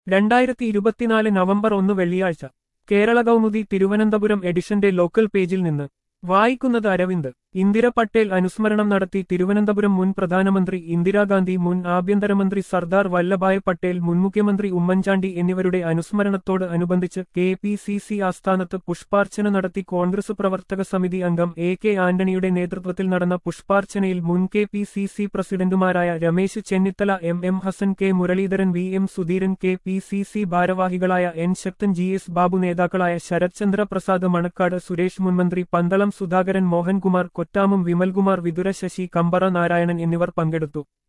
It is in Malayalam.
രണ്ടായിരത്തി ഇരുപത്തിനാല് നവംബർ ഒന്ന് വെള്ളിയാഴ്ച കേരള കൗമുദി തിരുവനന്തപുരം എഡിഷന്റെ ലോക്കൽ പേജിൽ നിന്ന് വായിക്കുന്നത് അരവിന്ദ് ഇന്ദിര പട്ടേൽ അനുസ്മരണം നടത്തി തിരുവനന്തപുരം മുൻ പ്രധാനമന്ത്രി ഇന്ദിരാഗാന്ധി മുൻ ആഭ്യന്തരമന്ത്രി സർദാർ വല്ലഭായ് പട്ടേൽ മുൻ മുഖ്യമന്ത്രി ഉമ്മൻചാണ്ടി എന്നിവരുടെ അനുസ്മരണത്തോട് അനുബന്ധിച്ച് കെ പി സി സി ആസ്ഥാനത്ത് പുഷ്പാർച്ചന നടത്തി കോൺഗ്രസ് പ്രവർത്തക സമിതി അംഗം എ കെ ആന്റണിയുടെ നേതൃത്വത്തിൽ നടന്ന പുഷ്പാർച്ചനയിൽ മുൻ കെ പി സി സി പ്രസിഡന്റുമാരായ Ramesh Chennithala M M Hassan K Muraleedharan V M Sudheeran K P C C ഭാരവാഹികളായ N Sakthan G S Babu നേതാക്കളായ ശരത്ചന്ദ്ര പ്രസാദ് മണക്കാട് സുരേഷ് മുൻമന്ത്രി പന്തളം സുധാകരൻ മോഹൻകുമാർ കൊറ്റാമും വിമൽകുമാർ വിതുര ശശി കമ്പറ നാരായണൻ എന്നിവർ പങ്കെടുത്തു